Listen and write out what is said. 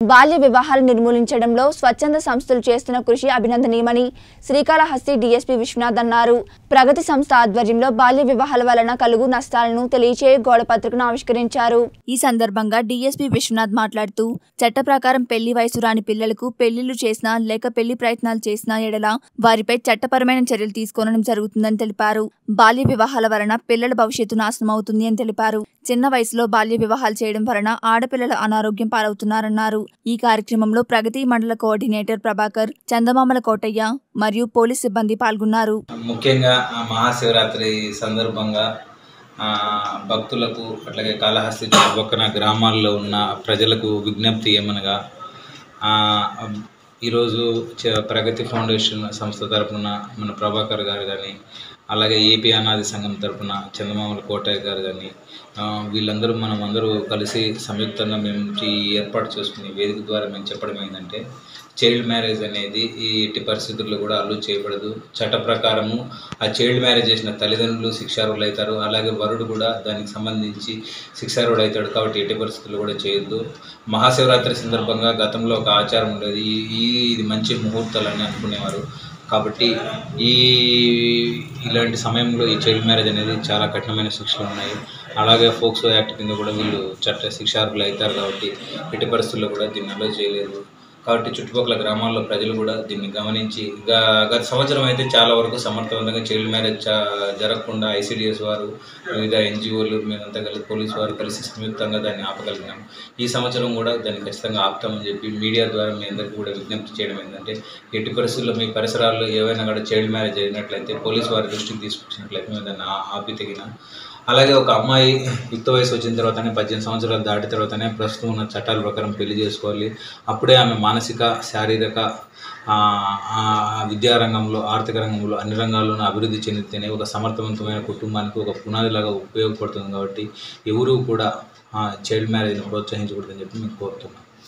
బాల్య వివాహాలు నిర్మూలించడంలో స్వచ్ఛంద సంస్థలు చేస్తున్న కృషి అభినందనీయమని శ్రీకాళహస్తి డీఎస్పీ విశ్వనాథ్ అన్నారు ప్రగతి సంస్థ ఆధ్వర్యంలో బాల్య వివాహాల వలన కలుగు నష్టాలను తెలియచే గోడ పత్రికను ఆవిష్కరించారు ఈ సందర్భంగా డీఎస్పీ విశ్వనాథ్ మాట్లాడుతూ చట్ట ప్రకారం పెళ్లి వయసు రాని పిల్లలకు పెళ్లిళ్లు చేసినా లేక పెళ్లి ప్రయత్నాలు చేసినా ఎడల వారిపై చట్టపరమైన చర్యలు తీసుకోవడం జరుగుతుందని తెలిపారు బాల్య వివాహాల వలన పిల్లల భవిష్యత్తు నాశనం అవుతుంది అని తెలిపారు చిన్న వయసులో బాల్య వివాహాలు చేయడం వలన ఆడపిల్లల అనారోగ్యం పాలవుతున్నారన్నారు ఈ కార్యక్రమంలో ప్రగతి మండల కోఆర్డినేటర్ ప్రభాకర్ చందమామల కోటయ్య మరియు పోలీస్ సిబ్బంది పాల్గొన్నారు ముఖ్యంగా ఆ మహాశివరాత్రి సందర్భంగా ఆ, భక్తులకు అట్లాగే కాళహస్తి చుట్టుపక్కల గ్రామాల్లో ఉన్న ప్రజలకు విజ్ఞప్తి ఏమనగా ఆ, ఈరోజు చ- ప్రగతి ఫౌండేషన్ సంస్థ తరపున మన ప్రభాకర్ గారు కానీ అలాగే ఏపీ అనాది సంఘం తరపున చందమామల కోటయ్య గారు కానీ వీళ్ళందరూ మనం అందరూ కలిసి సంయుక్తంగా మేము ఈ ఏర్పాటు చేసుకుని వేదిక ద్వారా మేము చెప్పడం ఏంటంటే చైల్డ్ మ్యారేజ్ అనేది ఈ ఎట్టి పరిస్థితుల్లో కూడా అల్లు చేయబడదు చట్ట ప్రకారము ఆ చైల్డ్ మ్యారేజ్ చేసిన తల్లిదండ్రులు శిక్షార్హులు అవుతారు అలాగే వరుడు కూడా దానికి సంబంధించి శిక్షార్హుడు అవుతాడు కాబట్టి ఎట్టి పరిస్థితుల్లో కూడా చేయొద్దు మహాశివరాత్రి సందర్భంగా గతంలో ఒక ఆచారం ఉండేది ఈ ఈ- ఇది మంచి ముహూర్తాలని అనుకునేవారు కాబట్టి ఈ ఇలాంటి సమయంలో ఈ చైల్డ్ మ్యారేజ్ అనేది చాలా కఠినమైన శిక్షలు ఉన్నాయి అలాగే ఫోక్సో యాక్ట్ కింద కూడా వీళ్ళు చట్ట శిక్షార్హులు అవుతారు కాబట్టి ఎట్టి పరిస్థితుల్లో కూడా దీన్ని అలో చేయలేదు కాబట్టి చుట్టుపక్కల గ్రామాల్లో ప్రజలు కూడా దీన్ని గమనించి గ- గత సంవత్సరం అయితే చాలా వరకు సమర్థవంతంగా చైల్డ్ మ్యారేజ్ చా- జరగకుండా ఐసిడిఎస్ వారు వివిధ ఎన్జిఓలు మేమంతా కలిసి పోలీసు వారు కలిసి సంయుక్తంగా దాన్ని ఆపగలిగినాం ఈ సంవత్సరం కూడా దాన్ని ఖచ్చితంగా ఆపుతామని చెప్పి మీడియా ద్వారా మీ అందరికీ కూడా విజ్ఞప్తి చేయడం ఏంటంటే ఎట్టి పరిస్థితుల్లో మీ పరిసరాల్లో ఏవైనా కూడా చైల్డ్ మ్యారేజ్ జరిగినట్లయితే పోలీసు వారి దృష్టికి తీసుకొచ్చినట్లయితే మేము దాన్ని ఆ- ఆపి తగిన అలాగే ఒక అమ్మాయి యుక్త వయసు వచ్చిన తర్వాతనే పద్దెనిమిది సంవత్సరాలు దాటిన తర్వాతనే ప్రస్తుతం ఉన్న చట్టాల ప్రకారం పెళ్లి చేసుకోవాలి అప్పుడే ఆమె మానసిక శారీరక ఆ, ఆ, విద్యారంగంలో ఆర్థిక రంగంలో అన్ని రంగాల్లోనూ అభివృద్ధి చెందితేనే ఒక సమర్థవంతమైన కుటుంబానికి ఒక పునాదిలాగా ఉపయోగపడుతుంది కాబట్టి ఎవరూ కూడా చైల్డ్ మ్యారేజ్ని ప్రోత్సహించకూడదని చెప్పి మేము కోరుతున్నాం